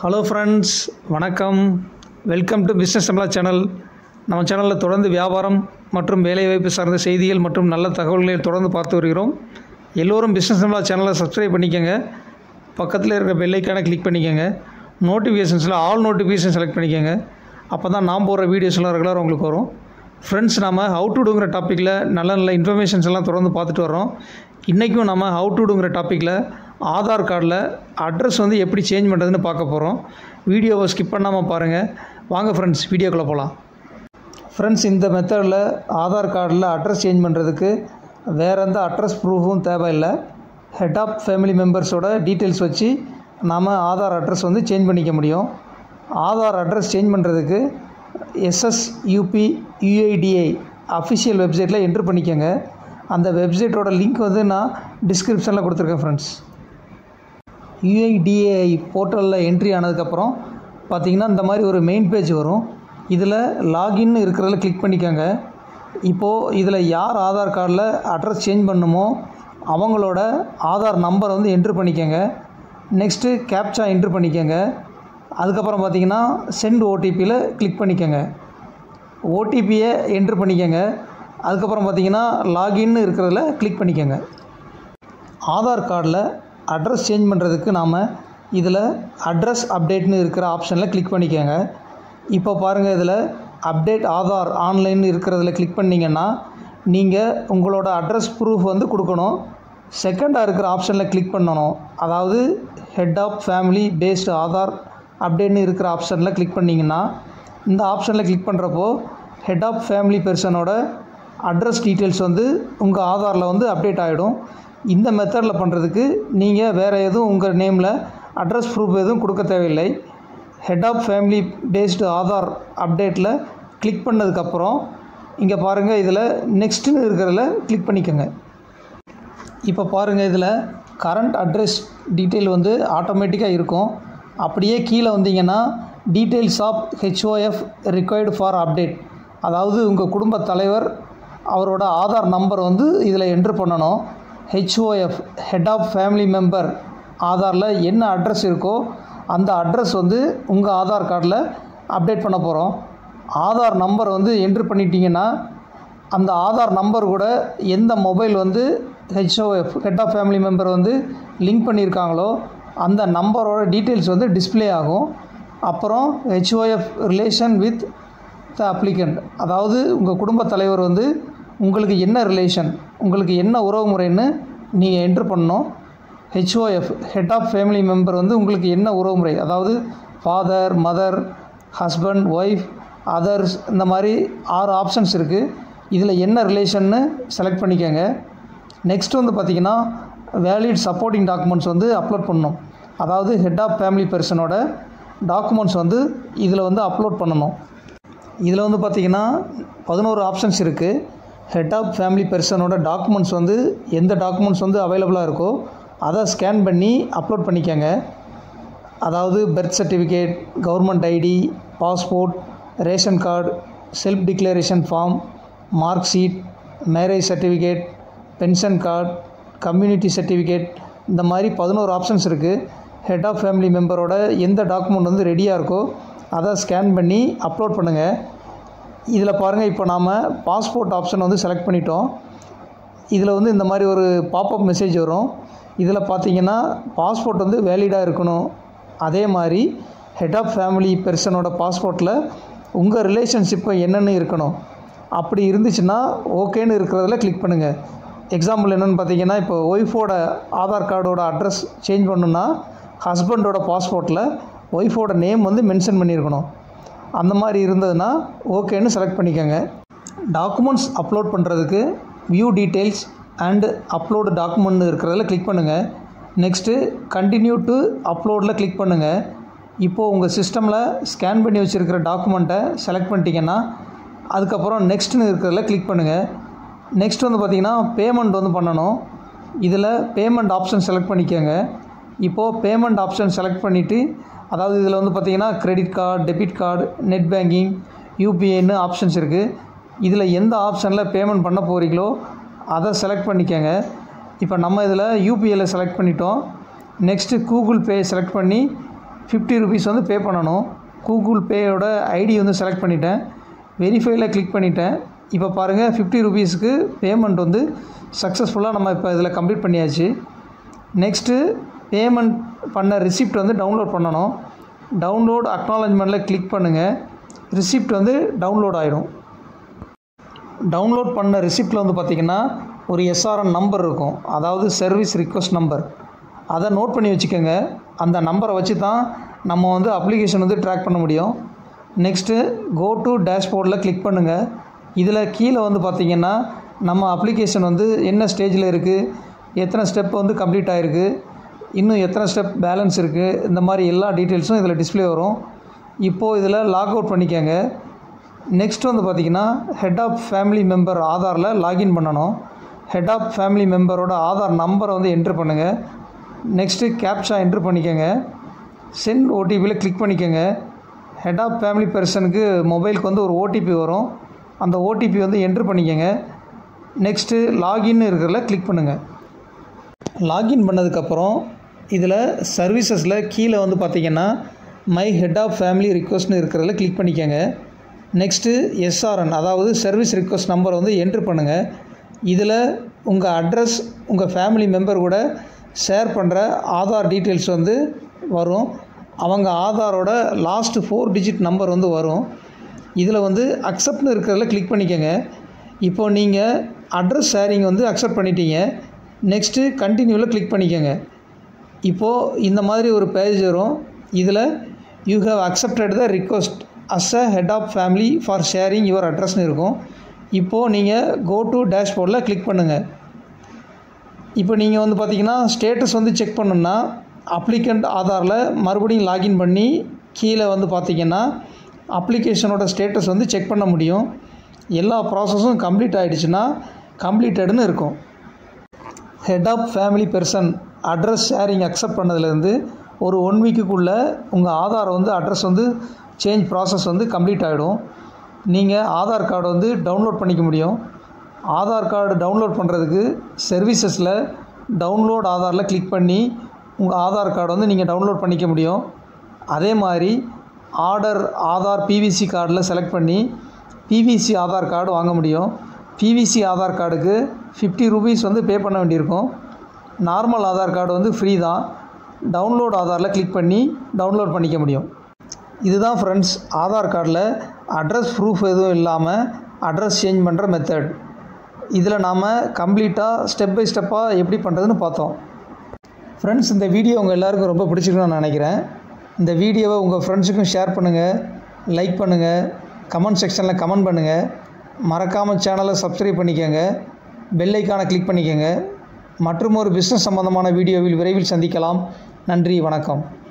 hello friends வணக்கம் welcome to business Sambala channel நம்ம சேனலில் தொடர்ந்து வியாபாரம் மற்றும் வேலைவாய்ப்பு சார்ந்த செய்திகள் மற்றும் நல்ல தகவல்களை தொடர்ந்து பார்த்து வருகிறோம் எல்லோரும் பிஸ்னஸ் சம்பளா சேனலை சப்ஸ்கிரைப் பண்ணிக்கோங்க பக்கத்தில் இருக்கிற பெல்லைக்கான கிளிக் பண்ணிக்கோங்க நோட்டிஃபிகேஷன்ஸில் ஆல் நோட்டிஃபிகேஷன் செலக்ட் பண்ணிக்கோங்க அப்போ தான் நான் போடுற வீடியோஸ்லாம் ரெகுலராக உங்களுக்கு வரும் ஃப்ரெண்ட்ஸ் நம்ம ஹவு டு டூங்கிற டாப்பிக்கில் நல்ல நல்ல இன்ஃபர்மேஷன்ஸ் எல்லாம் தொடர்ந்து பார்த்துட்டு வரோம் இன்றைக்கும் நம்ம ஹவு டு டூங்கிற டாப்பிக்கில் ஆதார் கார்டில் அட்ரஸ் வந்து எப்படி சேஞ்ச் பண்ணுறதுன்னு பார்க்க போகிறோம் வீடியோவை ஸ்கிப் பண்ணாமல் பாருங்கள் வாங்க ஃப்ரெண்ட்ஸ் வீடியோக்குள்ளே போகலாம் ஃப்ரெண்ட்ஸ் இந்த மெத்தடில் ஆதார் கார்டில் அட்ரஸ் சேஞ்ச் பண்ணுறதுக்கு வேறு எந்த அட்ரஸ் ப்ரூஃபும் தேவையில்லை ஹெட் ஆஃப் ஃபேமிலி மெம்பர்ஸோட டீட்டெயில்ஸ் வச்சு நாம் ஆதார் அட்ரஸ் வந்து சேஞ்ச் பண்ணிக்க முடியும் ஆதார் அட்ரஸ் சேஞ்ச் பண்ணுறதுக்கு எஸ்எஸ்யூபி யுஐடிஐ அஃபிஷியல் வெப்சைட்டில் என்ட்ரு பண்ணிக்கோங்க அந்த வெப்சைட்டோட லிங்க் வந்து நான் டிஸ்கிரிப்ஷனில் கொடுத்துருக்கேன் ஃப்ரெண்ட்ஸ் யுஐடிஏஐ போர்ட்டலில் என்ட்ரி ஆனதுக்கப்புறம் பார்த்தீங்கன்னா இந்த மாதிரி ஒரு மெயின் பேஜ் வரும் இதில் லாகின் இருக்கிறதுல கிளிக் பண்ணிக்கோங்க இப்போது இதில் யார் ஆதார் கார்டில் அட்ரஸ் சேஞ்ச் பண்ணுமோ அவங்களோட ஆதார் நம்பரை வந்து என்ட்ரு பண்ணிக்கோங்க நெக்ஸ்ட்டு கேப்சா என்ட்ரு பண்ணிக்கோங்க அதுக்கப்புறம் பார்த்தீங்கன்னா சென்ட் ஓடிபியில் கிளிக் பண்ணிக்கோங்க ஓடிபியை என்ட்ரு பண்ணிக்கோங்க அதுக்கப்புறம் பார்த்தீங்கன்னா லாகின்னு இருக்கிறதுல கிளிக் பண்ணிக்கோங்க ஆதார் கார்டில் அட்ரஸ் சேஞ்ச் பண்ணுறதுக்கு நாம் இதில் அட்ரஸ் அப்டேட்னு இருக்கிற ஆப்ஷனில் கிளிக் பண்ணிக்கோங்க இப்போ பாருங்கள் இதில் அப்டேட் ஆதார் ஆன்லைன் இருக்கிறதுல கிளிக் பண்ணிங்கன்னா நீங்கள் உங்களோட அட்ரஸ் ப்ரூஃப் வந்து கொடுக்கணும் செகண்டாக இருக்கிற ஆப்ஷனில் கிளிக் பண்ணணும் அதாவது head of family based Aadhaar அப்டேட்னு இருக்கிற ஆப்ஷனில் கிளிக் பண்ணிங்கன்னா இந்த ஆப்ஷனில் கிளிக் பண்ணுறப்போ ஹெட் ஆஃப் ஃபேமிலி பெர்சனோட அட்ரஸ் டீட்டெயில்ஸ் வந்து உங்கள் ஆதாரில் வந்து அப்டேட் ஆகிடும் இந்த மெத்தடில் பண்ணுறதுக்கு நீங்கள் வேறு எதுவும் உங்கள் நேமில் அட்ரஸ் ப்ரூஃப் எதுவும் கொடுக்க தேவையில்லை head of family based Aadhaar அப்டேட்டில் கிளிக் பண்ணதுக்கப்புறம் இங்கே பாருங்கள் இதில் நெக்ஸ்ட்டுன்னு இருக்கிறதுல கிளிக் பண்ணிக்கோங்க இப்போ பாருங்கள் இதில் கரண்ட் அட்ரஸ் டீட்டெயில் வந்து ஆட்டோமேட்டிக்காக இருக்கும் அப்படியே கீழே வந்தீங்கன்னா details of HOF required for update அதாவது உங்கள் குடும்ப தலைவர் அவரோட ஆதார் நம்பர் வந்து இதில் என்ட்ரு பண்ணணும் HOF head of family member ஆதாரில் என்ன அட்ரஸ் இருக்கோ அந்த அட்ரஸ் வந்து உங்கள் ஆதார் கார்டில் அப்டேட் பண்ண போகிறோம் ஆதார் நம்பர் வந்து என்ட்ரு பண்ணிட்டீங்கன்னா அந்த ஆதார் நம்பர் கூட எந்த மொபைல் வந்து HOF head of family member வந்து லிங்க் பண்ணியிருக்காங்களோ அந்த நம்பரோட டீட்டெயில்ஸ் வந்து டிஸ்பிளே ஆகும் அப்புறம் HOF relation with the applicant அதாவது உங்கள் குடும்ப தலைவர் வந்து உங்களுக்கு என்ன ரிலேஷன் உங்களுக்கு என்ன உறவு முறைன்னு நீங்கள் என்ட்ரு பண்ணணும் HOF head of family member வந்து உங்களுக்கு என்ன உறவு முறை அதாவது father mother husband wife others இந்த மாதிரி ஆறு ஆப்ஷன்ஸ் இருக்குது இதில் என்ன ரிலேஷன்னு செலக்ட் பண்ணிக்கோங்க நெக்ஸ்ட் வந்து பார்த்திங்கன்னா வேலிட் சப்போர்ட்டிங் டாக்குமெண்ட்ஸ் வந்து அப்லோட் பண்ணணும் அதாவது ஹெட் ஆஃப் ஃபேமிலி பர்சனோட டாக்குமெண்ட்ஸ் வந்து இதில் வந்து அப்லோட் பண்ணணும் இதில் வந்து பார்த்திங்கன்னா பதினோரு ஆப்ஷன்ஸ் இருக்குது ஹெட் ஆஃப் ஃபேமிலி பர்சனோட டாக்குமெண்ட்ஸ் வந்து எந்த டாக்குமெண்ட்ஸ் வந்து அவைலபிளாக இருக்கோ அதை ஸ்கேன் பண்ணி அப்லோட் பண்ணிக்கோங்க அதாவது birth certificate government ID passport ration card self declaration form mark sheet marriage certificate pension card community certificate இந்த மாதிரி பதினோரு ஆப்ஷன்ஸ் இருக்குது ஹெட் ஆஃப் ஃபேமிலி மெம்பரோட எந்த டாக்குமெண்ட் வந்து ரெடியாக இருக்கோ அதை ஸ்கேன் பண்ணி அப்லோட் பண்ணுங்கள் இதில் பாருங்கள் இப்போ நாம் பாஸ்போர்ட் ஆப்ஷன் வந்து செலக்ட் பண்ணிட்டோம் இதில் வந்து இந்த மாதிரி ஒரு பாப்அப் மெசேஜ் வரும் இதில் பார்த்தீங்கன்னா பாஸ்போர்ட் வந்து வேலிடாக இருக்கணும் அதே மாதிரி ஹெட் ஆஃப் ஃபேமிலி பெர்சனோட பாஸ்போர்ட்டில் உங்கள் ரிலேஷன்ஷிப்பை என்னென்னு இருக்கணும் அப்படி இருந்துச்சுன்னா ஓகேன்னு இருக்கிறதுல கிளிக் பண்ணுங்கள் எக்ஸாம்பிள் என்னென்னு பார்த்தீங்கன்னா இப்போ ஒய்ஃபோட ஆதார் கார்டோட அட்ரஸ் சேஞ்ச் பண்ணுன்னா ஹஸ்பண்டோட பாஸ்போர்ட்டில் ஒய்ஃபோட நேம் வந்து மென்ஷன் பண்ணியிருக்கணும் அந்த மாதிரி இருந்ததுன்னா ஓகேன்னு செலக்ட் பண்ணிக்கோங்க டாக்குமெண்ட்ஸ் அப்லோட் பண்ணுறதுக்கு view details and upload document இருக்கிறதுல கிளிக் பண்ணுங்கள் நெக்ஸ்ட்டு கண்டினியூ டு அப்லோடில் கிளிக் பண்ணுங்கள் இப்போது உங்கள் சிஸ்டமில் ஸ்கேன் பண்ணி வச்சுருக்கிற டாக்குமெண்ட்டை செலக்ட் பண்ணிட்டீங்கன்னா அதுக்கப்புறம் நெக்ஸ்ட்னு இருக்கிறதுல கிளிக் பண்ணுங்கள் நெக்ஸ்ட் வந்து பார்த்திங்கன்னா பேமெண்ட் வந்து பண்ணணும் இதில் பேமெண்ட் ஆப்ஷன் செலக்ட் பண்ணிக்கோங்க இப்போது பேமெண்ட் ஆப்ஷன் செலக்ட் பண்ணிவிட்டு அதாவது இதில் வந்து பார்த்திங்கன்னா credit card debit card net banking யூபிஐன்னு ஆப்ஷன்ஸ் இருக்குது இதில் எந்த ஆப்ஷனில் பேமெண்ட் பண்ண போகிறீங்களோ அதை செலக்ட் பண்ணிக்கோங்க இப்போ நம்ம இதில் யூபிஐயில் செலக்ட் பண்ணிட்டோம் நெக்ஸ்ட்டு கூகுள் பே செலக்ட் பண்ணி ஃபிஃப்டி ருபீஸ் வந்து பே பண்ணணும் கூகுள் பேயோட ஐடி வந்து செலக்ட் பண்ணிட்டேன் வெரிஃபைல கிளிக் பண்ணிட்டேன் இப்போ பாருங்கள் ஃபிஃப்டி ருபீஸ்க்கு பேமெண்ட் வந்து சக்ஸஸ்ஃபுல்லாக நம்ம இப்போ இதில் கம்ப்ளீட் பண்ணியாச்சு நெக்ஸ்ட்டு பேமெண்ட் பண்ண ரிசிப்ட் வந்து டவுன்லோட் பண்ணணும் டவுன்லோட் அக்னாலஜ்மெண்ட்டில் கிளிக் பண்ணுங்கள் ரிசிப்ட் வந்து டவுன்லோட் ஆகிடும் டவுன்லோட் பண்ண ரிசிப்டில் வந்து பார்த்திங்கன்னா ஒரு எஸ்ஆர்என் நம்பர் இருக்கும் அதாவது சர்வீஸ் ரிக்வஸ்ட் நம்பர் அதை நோட் பண்ணி வச்சுக்கோங்க அந்த நம்பரை வச்சு தான் நம்ம வந்து அப்ளிகேஷன் வந்து ட்ராக் பண்ண முடியும் நெக்ஸ்ட்டு கோ டு டேஷ்போர்டில் கிளிக் பண்ணுங்கள் இதில் கீழே வந்து பார்த்திங்கன்னா நம்ம அப்ளிகேஷன் வந்து என்ன ஸ்டேஜில் இருக்குது எத்தனை ஸ்டெப் வந்து கம்ப்ளீட் ஆகிருக்கு இன்னும் எத்தனை ஸ்டெப் பேலன்ஸ் இருக்குது இந்த மாதிரி எல்லா டீட்டெயில்ஸும் இதில் டிஸ்ப்ளே வரும் இப்போது இதில் லாக் அவுட் பண்ணிக்கோங்க நெக்ஸ்ட் வந்து பார்த்திங்கன்னா ஹெட் ஆஃப் ஃபேமிலி மெம்பர் ஆதாரில் லாகின் பண்ணணும் ஹெட் ஆஃப் ஃபேமிலி மெம்பரோட ஆதார் நம்பரை வந்து என்ட்ரு பண்ணுங்கள் நெக்ஸ்ட்டு கேப்ஷா என்ட்ரு பண்ணிக்கோங்க சென்ட் ஓடிபியில் கிளிக் பண்ணிக்கோங்க ஹெட் ஆஃப் ஃபேமிலி பர்சனுக்கு மொபைலுக்கு வந்து ஒரு ஓடிபி வரும் அந்த ஓடிபி வந்து என்ட்ரு பண்ணிக்கோங்க நெக்ஸ்ட்டு லாகின் இருக்கிறதுல கிளிக் பண்ணுங்கள் லாகின் பண்ணதுக்கப்புறம் இதில் சர்வீசஸில் கீழே வந்து பார்த்திங்கன்னா மை ஹெட் ஆஃப் ஃபேமிலி ரிக்வஸ்ட்னு இருக்கிறதுல கிளிக் பண்ணிக்கோங்க நெக்ஸ்ட்டு எஸ்ஆர்என் அதாவது சர்வீஸ் ரிக்வஸ்ட் நம்பர் வந்து என்ட்ரு பண்ணுங்கள் இதில் உங்கள் அட்ரஸ் உங்கள் ஃபேமிலி மெம்பர் கூட ஷேர் பண்ணுற ஆதார் டீட்டெயில்ஸ் வந்து வரும் அவங்க ஆதாரோட லாஸ்ட்டு ஃபோர் டிஜிட் நம்பர் வந்து வரும் இதில் வந்து அக்செப்ட்னு இருக்கிறதுல கிளிக் பண்ணிக்கோங்க இப்போ நீங்கள் அட்ரஸ் ஷேரிங் வந்து அக்செப்ட் பண்ணிட்டீங்க நெக்ஸ்ட்டு கண்டினியூவில் கிளிக் பண்ணிக்கோங்க இப்போது இந்த மாதிரி ஒரு பேஜ் வரும் இதில் you have accepted the request as a head of family for sharing your அட்ரஸ்னு இருக்கும் இப்போது நீங்கள் கோ டு டேஷ்போர்டில் கிளிக் பண்ணுங்கள் இப்போ நீங்கள் வந்து பார்த்தீங்கன்னா ஸ்டேட்டஸ் வந்து செக் பண்ணணுன்னா அப்ளிகண்ட் ஆதாரில் மறுபடியும் லாகின் பண்ணி கீழே வந்து பார்த்தீங்கன்னா அப்ளிகேஷனோட ஸ்டேட்டஸ் வந்து செக் பண்ண முடியும் எல்லா ப்ராசஸும் கம்ப்ளீட் ஆகிடுச்சுன்னா கம்ப்ளீட்டடுன்னு இருக்கும் head of family person address sharing accept பண்ணதுலேருந்து ஒரு ஒன் வீக்குக்குள்ளே உங்கள் ஆதார் வந்து அட்ரஸ் வந்து சேஞ்ச் ப்ராசஸ் வந்து கம்ப்ளீட் ஆகிடும் நீங்கள் ஆதார் கார்டு வந்து டவுன்லோட் பண்ணிக்க முடியும் ஆதார் கார்டு டவுன்லோட் பண்ணுறதுக்கு சர்வீசஸில் டவுன்லோட் ஆதாரில் கிளிக் பண்ணி உங்கள் ஆதார் கார்டு வந்து நீங்கள் டவுன்லோட் பண்ணிக்க முடியும் அதே மாதிரி ஆர்டர் ஆதார் பிவிசி கார்டில் செலக்ட் பண்ணி பிவிசி ஆதார் கார்டு வாங்க முடியும் பிவிசி ஆதார் கார்டுக்கு ஃபிஃப்டி ருபீஸ் வந்து பே பண்ண வேண்டியிருக்கும் நார்மல் ஆதார் கார்டு வந்து ஃப்ரீ தான் டவுன்லோட் ஆதாரில் கிளிக் பண்ணி டவுன்லோட் பண்ணிக்க முடியும் இதுதான் ஃப்ரெண்ட்ஸ் ஆதார் கார்டில் அட்ரஸ் ப்ரூஃப் எதுவும் இல்லாமல் அட்ரஸ் சேஞ்ச் பண்ணுற மெத்தட் இதில் நாம் கம்ப்ளீட்டாக ஸ்டெப் பை ஸ்டெப்பாக எப்படி பண்ணுறதுன்னு பார்த்தோம் ஃப்ரெண்ட்ஸ் இந்த வீடியோ உங்கள் எல்லாருக்கும் ரொம்ப பிடிச்சிருக்குன்னு நான் நினைக்கிறேன் இந்த வீடியோவை உங்கள் ஃப்ரெண்ட்ஸுக்கும் ஷேர் பண்ணுங்கள் லைக் பண்ணுங்கள் கமெண்ட் செக்ஷனில் கமெண்ட் பண்ணுங்கள் மறக்காமல் சேனலை சப்ஸ்கிரைப் பண்ணிக்கோங்க பெல் ஐக்கானை கிளிக் பண்ணிக்கோங்க மற்றும் ஒரு பிஸ்னஸ் சம்பந்தமான வீடியோவில் விரைவில் சந்திக்கலாம் நன்றி வணக்கம்